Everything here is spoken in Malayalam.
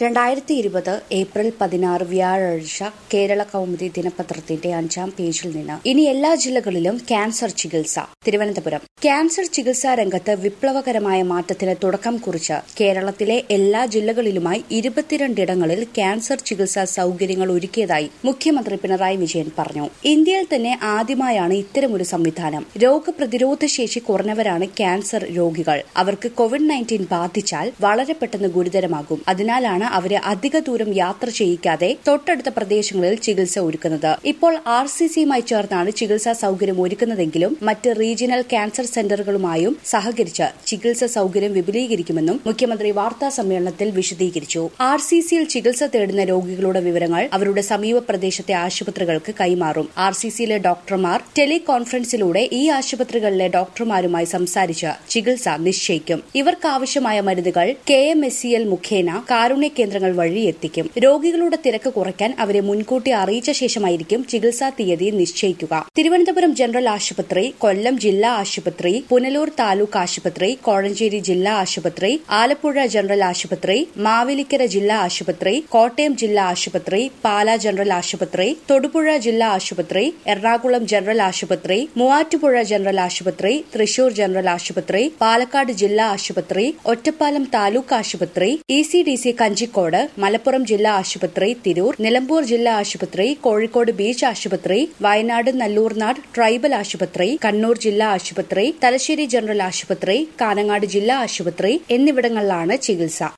രണ്ടായിരത്തി ഇരുപത് ഏപ്രിൽ പതിനാറ് വ്യാഴാഴ്ച കേരള കൗമുദി ദിനപത്രത്തിന്റെ അഞ്ചാം പേജിൽ നിന്ന് ഇനി എല്ലാ ജില്ലകളിലും ക്യാൻസർ ചികിത്സ തിരുവനന്തപുരം ക്യാൻസർ ചികിത്സാ രംഗത്ത് വിപ്ലവകരമായ മാറ്റത്തിന് തുടക്കം കുറിച്ച് കേരളത്തിലെ എല്ലാ ജില്ലകളിലുമായി ഇരുപത്തിരണ്ടിടങ്ങളിൽ ക്യാൻസർ ചികിത്സാ സൌകര്യങ്ങൾ ഒരുക്കിയതായി മുഖ്യമന്ത്രി പിണറായി വിജയൻ പറഞ്ഞു ഇന്ത്യയിൽ തന്നെ ആദ്യമായാണ് ഇത്തരമൊരു സംവിധാനം രോഗപ്രതിരോധ ശേഷി കുറഞ്ഞവരാണ് ക്യാൻസർ രോഗികൾ അവർക്ക് കോവിഡ് നയൻറ്റീൻ ബാധിച്ചാൽ വളരെ പെട്ടെന്ന് ഗുരുതരമാകും അതിനാലാണ് അവരെ അധിക ദൂരം യാത്ര ചെയ്യിക്കാതെ തൊട്ടടുത്ത പ്രദേശങ്ങളിൽ ചികിത്സ ഒരുക്കുന്നത് ഇപ്പോൾ ആർ സി സിയുമായി ചേർന്നാണ് ചികിത്സാ സൌകര്യം ഒരുക്കുന്നതെങ്കിലും മറ്റ് റീജിയണൽ ക്യാൻസർ സെന്ററുകളുമായും സഹകരിച്ച് ചികിത്സാ സൌകര്യം വിപുലീകരിക്കുമെന്നും മുഖ്യമന്ത്രി വാർത്താ സമ്മേളനത്തിൽ വിശദീകരിച്ചു ആർ സി സിയിൽ ചികിത്സ തേടുന്ന രോഗികളുടെ വിവരങ്ങൾ അവരുടെ സമീപ പ്രദേശത്തെ ആശുപത്രികൾക്ക് കൈമാറും ആർ സി സിയിലെ ഡോക്ടർമാർ ടെലികോൺഫറൻസിലൂടെ ഈ ആശുപത്രികളിലെ ഡോക്ടർമാരുമായി സംസാരിച്ച് ചികിത്സ നിശ്ചയിക്കും ഇവർക്കാവശ്യമായ മരുന്നുകൾ K M S C L മുഖേന കാരുണ്യ കേന്ദ്രങ്ങൾ വഴി എത്തിക്കും രോഗികളുടെ തിരക്ക് കുറയ്ക്കാൻ അവരെ മുൻകൂട്ടി അറിയിച്ച ശേഷമായിരിക്കും ചികിത്സാ തീയതി നിശ്ചയിക്കുക തിരുവനന്തപുരം ജനറൽ ആശുപത്രി കൊല്ലം ജില്ലാ ആശുപത്രി പുനലൂർ താലൂക്ക് ആശുപത്രി കോഴഞ്ചേരി ജില്ലാ ആശുപത്രി ആലപ്പുഴ ജനറൽ ആശുപത്രി മാവേലിക്കര ജില്ലാ ആശുപത്രി കോട്ടയം ജില്ലാ ആശുപത്രി പാലാ ജനറൽ ആശുപത്രി തൊടുപുഴ ജില്ലാ ആശുപത്രി എറണാകുളം ജനറൽ ആശുപത്രി മൂവാറ്റുപുഴ ജനറൽ ആശുപത്രി തൃശൂർ ജനറൽ ആശുപത്രി പാലക്കാട് ജില്ലാ ആശുപത്രി ഒറ്റപ്പാലം താലൂക്ക് ആശുപത്രി E C D C Kanjikode Malappuram ജില്ലാ ആശുപത്രി തിരൂർ നിലമ്പൂർ ജില്ലാ ആശുപത്രി കോഴിക്കോട് ബീച്ച് ആശുപത്രി വയനാട് നല്ലൂർനാട് ട്രൈബൽ ആശുപത്രി കണ്ണൂർ ജില്ലാ ആശുപത്രി തലശ്ശേരി ജനറൽ ആശുപത്രി കാനങ്ങാട് ജില്ലാ ആശുപത്രി എന്നിവിടങ്ങളിലാണ് ചികിത്സ